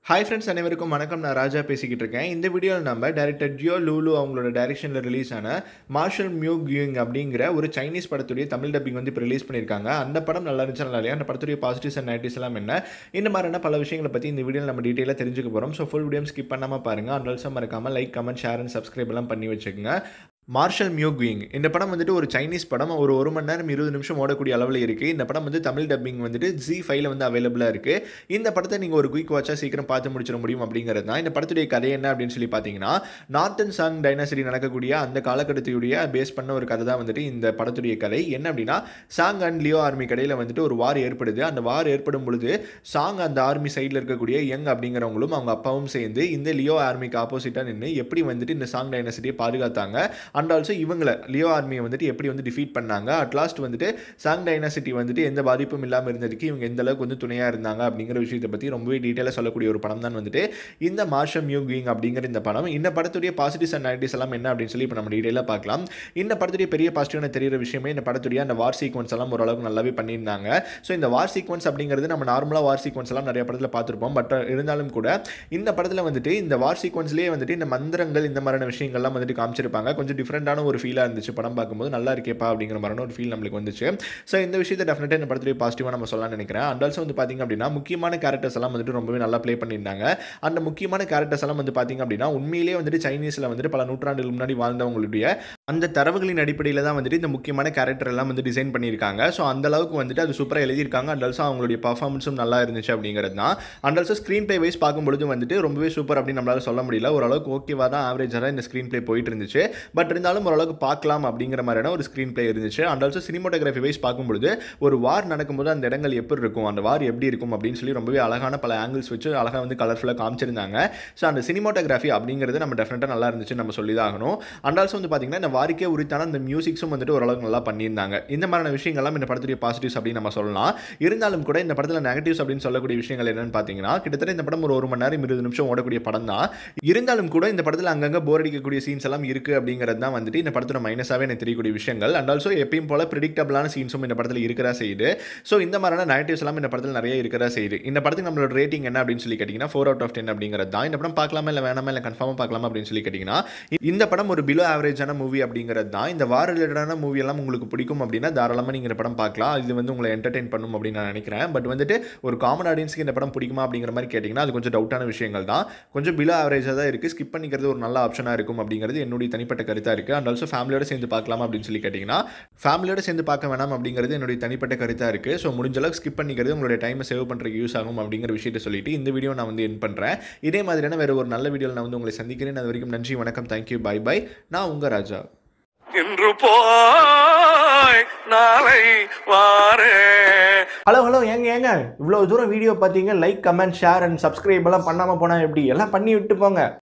hi friends அனைவருக்கும் வணக்கம் நான் ராஜா பேசிக்கிட்டு இருக்கேன் இந்த வீடியோவில் நம்ம டேரக்டர் ஜியோ லூலு அவங்களோட டைரக்ஷனில் ரிலீஸ் ஆன மார்ஷல் மியூ கியூங் அப்படிங்கிற ஒரு சைனீஸ் படத்துடைய தமிழ் டப்பிங் வந்து இப்போ ரிலீஸ் பண்ணியிருக்காங்க அந்த படம் நல்லா இருந்துச்சு நல்லா இல்லையா அந்த படத்துடைய பாசிட்டிவ்ஸ் அண்ட் நெகட்டிவ்ஸ் எல்லாம் என்ன இந்த மாதிரியான பல விஷயங்களை பற்றி இந்த வீடியோவில் நம்ம டீட்டெயிலாக தெரிஞ்சுக்க போகிறோம் ஸோ ஃபுல் வீடியோ ஸ்கிப் பண்ணாமல் பாருங்கள் அண்ட் ஆல்சோ மறக்காமல் like comment share and subscribe எல்லாம் பண்ணி வச்சுக்கோங்க மார்ஷல் மியூ குயிங் இந்த படம் வந்துட்டு ஒரு சைனீஸ் படம் ஒரு ஒரு மணி நேரம் இருபது நிமிஷம் ஓடக்கூடிய அளவில் இருக்குது இந்த படம் வந்து தமிழ் டப்பிங் வந்துட்டு ஜி ஃபைவ்ல வந்து அவைலபிளாக இருக்குது இந்த படத்தை நீங்கள் ஒரு குயிக் வாட்சாக சீக்கிரம் பார்த்து முடிச்சிட முடியும் அப்படிங்கிறது தான் இந்த படத்துடைய கதை என்ன அப்படின்னு சொல்லி பார்த்தீங்கன்னா நார்த்தன் சாங் டைனாசிட்டி நடக்கக்கூடிய அந்த காலகட்டத்தையுடைய பேஸ் பண்ண ஒரு கதை தான் வந்துட்டு இந்த படத்துடைய கதை என்ன அப்படின்னா சாங் அண்ட் லியோ ஆர்மி கடையில் வந்துட்டு ஒரு வார் ஏற்படுது அந்த வார் ஏற்படும் பொழுது சாங் அந்த ஆர்மி சைடில் இருக்கக்கூடிய யங் அப்படிங்கிறவங்களும் அவங்க அப்பாவும் சேர்ந்து இந்த லியோ ஆர்மிக்கு ஆப்போசிட்டாக நின்று எப்படி வந்துட்டு இந்த சாங் டைனாசிட்டியை பாதுகாத்தாங்க அண்ட் ஆல்சோ இவங்களை லியோ ஆர்மியை வந்துட்டு எப்படி வந்து டிஃபீட் பண்ணாங்க அட் லாஸ்ட் வந்துட்டு சாங் டைனாசிட்டி வந்துட்டு எந்த பாதிப்பும் இல்லாமல் இருந்ததுக்கு இவங்க எந்த அளவுக்கு வந்து துணையாக இருந்தாங்க அப்படிங்கிற விஷயத்தை பற்றி ரொம்பவே டீட்டெயிலாக சொல்லக்கூடிய ஒரு படம் தான் வந்துட்டு இந்த மார்ஷம் யூ கிங் அப்படிங்கிற இந்த படம் இந்த படத்துடைய பாசிட்டிவ்ஸ் அண்ட் நெகட்டிவ்ஸ் எல்லாம் என்ன அப்படின்னு சொல்லி இப்போ நம்ம டீட்டெயிலாக பார்க்கலாம் இந்த படத்துடைய பெரிய பாசிட்டிவான தெரியிற விஷயமே இந்த படத்துடைய அந்த வார் சீக்வன்ஸ் எல்லாம் ஓரளவுக்கு நல்லாவே பண்ணியிருந்தாங்க ஸோ இந்த வார் சீக்வன்ஸ் அப்படிங்கிறது நம்ம நார்மலாக வார் சீக்வன்ஸ் எல்லாம் நிறைய படத்தில் பார்த்துருப்போம் பட் இருந்தாலும் கூட இந்த படத்தில் வந்துட்டு இந்த வார் சீக்வன்ஸ்லேயே வந்துட்டு இந்த மந்திரங்கள் இந்த மாதிரியான விஷயங்கள்லாம் வந்துட்டு காமிச்சிருப்பாங்க கொஞ்சம் டிஃப்ரெண்டான ஒரு ஃபீலாக இருந்துச்சு படம் பார்க்கும்போது நல்லா இருக்கேப்பா அப்படிங்கிற மாதிரியான ஒரு ஃபீல் நம்மளுக்கு வந்துச்சு ஸோ இந்த விஷயத்தை டெஃபினட்டாக இந்த படத்துலேயே பாசிட்டிவாக நம்ம சொல்லலாம்னு நினைக்கிறேன் அண்ட் ஆல்சோ வந்து பார்த்திங்க அப்படின்னா முக்கியமான கேரக்டர்ஸ் எல்லாம் வந்துட்டு ரொம்பவே நல்லா ப்ளே பண்ணியிருந்தாங்க அந்த முக்கியமான கேரக்டர்ஸ் எல்லாம் வந்து பார்த்திங்க அப்படின்னா உண்மையிலேயே வந்துட்டு சைனீஸில் வந்துட்டு பல நூற்றாண்டுகள் முன்னாடி வாழ்ந்தவங்களுடைய அந்த தரவுகளின் அடிப்படையில் தான் வந்துட்டு இந்த முக்கியமான கேரக்டர் எல்லாம் வந்து டிசைன் பண்ணியிருக்காங்க ஸோ அந்த அளவுக்கு வந்துட்டு அது சூப்பராக எழுதியிருக்காங்க அண்ட் ஆல்சோ அவங்களுடைய பர்ஃபார்மன்ஸும் நல்லா இருந்துச்சு அப்படிங்கிறது தான் and also screenplay wise பார்க்கும்பொழுது வந்துட்டு ரொம்பவே சூப்பர் அப்படின்னு நம்மளால சொல்ல முடியல ஓரளவுக்கு ஓகேவாக தான் ஆவரேஜாக தான் இந்த ஸ்க்ரீன் ப்ளே போயிட்டு இருந்துச்சு பட் இருந்தாலும் ஓரளவுக்கு பார்க்கலாம் அப்படிங்கிற மாதிரியான ஒரு ஸ்க்ரீன் ப்ளே இருந்துச்சு அண்ட் ஆல்சோ சினிமோட்டோகிராஃபி வைஸ் பார்க்கும்பொழுது ஒரு வார் நடக்கும்போது அந்த இடங்கள் எப்படி இருக்கும் அந்த வார் எப்படி இருக்கும் அப்படின்னு சொல்லி ரொம்பவே அழகான பல ஆங்கிள்ஸ் வச்சு அழகாக வந்து கலர்ஃபுல்லாக காமிச்சிருந்தாங்க ஸோ அந்த சினிமோட்டோகிராஃபி அப்படிங்கிறது நம்ம டெஃபினட்டாக நல்லா இருந்துச்சு நம்ம சொல்லி தான் ஆகணும் அண்ட் ஆல்சோ வந்து பார்த்தீங்கன்னா இந்த வாரிக்கே உரித்தான அந்த மியூசிக்ஸும் வந்துட்டு ஓரளவுக்கு நல்லா பண்ணியிருந்தாங்க இந்த மாதிரியான விஷயங்கள்லாம் இந்த படத்துடைய பாசிட்டிவ்ஸ் அப்படின்னு நம்ம சொல்லலாம் இருந்தாலும் கூட இந்த படத்தில் நெகட்டிவ்ஸ் அப்படின்னு சொல்லக்கூடிய விஷயங்கள் என்னன்னு பார்த்தீங்கன்னா கிட்டத்தட்ட இந்த படம் ஒரு ஒரு மணி நேரம் இருபது நிமிஷம் ஓடக்கூடிய படம் தான் இருந்தாலும் கூட இந்த படத்தில் அங்கங்கே போர் அடிக்கக்கூடிய சீன்ஸ் எல்லாம் இருக்குது அப்படிங்கிறது தான் வந்துட்டு இந்த படத்தோட மைனஸாகவே எனக்கு தெரியக்கூடிய விஷயங்கள் அண்ட் ஆல்சோ எப்பயும் போல ப்ரிடிக்டபிளான சீன்ஸும் இந்த படத்தில் இருக்கிறதா செய்யுது ஸோ இந்த மாதிரியான நெகட்டிவ்ஸ் எல்லாம் இந்த படத்தில் நிறைய இருக்கிறதா செய்யுது இந்த படத்துக்கு நம்மளோட ரேட்டிங் என்ன அப்படின்னு சொல்லி கேட்டிங்கன்னா ஃபோர் அவுட் ஆஃப் டென் அப்படிங்கிறது தான் இந்த படம் பார்க்கலாமா இல்லை வேணாமா இல்லை கன்ஃபார்மாக பார்க்கலாமா அப்படின்னு சொல்லி கேட்டிங்கன்னா இந்த படம் ஒரு பிலோ ஆவரேஜான மூவி அப்படிங்கிறது தான் இந்த வார ரிலேட்டடான மூவி எல்லாம் உங்களுக்கு பிடிக்கும் அப்படின்னா தாராளமாக நீங்கள் இந்த படம் பார்க்கலாம் இது வந்து உங்களை என்டர்டெயின் பண்ணும் அப்படின்னு நான் நினைக்கிறேன் பட் வந்துட்டு ஒரு காமன் ஆடியன்ஸ்க்கு இந்த படம் பிடிக்குமா அப்படிங்கிற மாதிரி கேட்டிங்கன்னா அது கொஞ்சம் டவுட்டான விஷயங்கள் தான் கொஞ்சம் பிலோ ஆவரேஜாக தான் இருக்குது ஸ்கிப் பண்ணிக்கிறது ஒரு நல்ல ஆப்ஷனாக இருக்கும் அப்படிங்கிறது என்னுடைய தனிப்பட்ட கருத்தாக இருக்குது அண்ட் ஆல்சோ ஃபேமிலியோட சேர்ந்து பார்க்கலாமா அப்படின்னு சொல்லி கேட்டிங்கன்னா ஃபேமிலியோட சேர்ந்து பார்க்க வேணாம் அப்படிங்கிறது என்னுடைய தனிப்பட்ட கருத்தாக இருக்குது ஸோ முடிஞ்ச அளவுக்கு ஸ்கிப் பண்ணிக்கிறது உங்களுடைய டைமை சேவ் பண்ணுறதுக்கு யூஸ் ஆகும் அப்படிங்கிற விஷயத்தை சொல்லிட்டு இந்த வீடியோ நான் வந்து என் பண்ணுறேன் இதே மாதிரியான வேறு ஒரு நல்ல வீடியோவில் நான் வந்து உங்களை சந்திக்கிறேன் அது வரைக்கும் நன்றி வணக்கம் தேங்க்யூ பை பை நான் உங்கள் ராஜா இன்று போய் நாளை வாரே ஹலோ ஹலோ ஏங்க ஏங்க இவ்வளோ தூரம் வீடியோ பார்த்தீங்க like comment share and subscribe எல்லாம் பண்ணாமல் போனால் எப்படி எல்லாம் பண்ணி விட்டு போங்க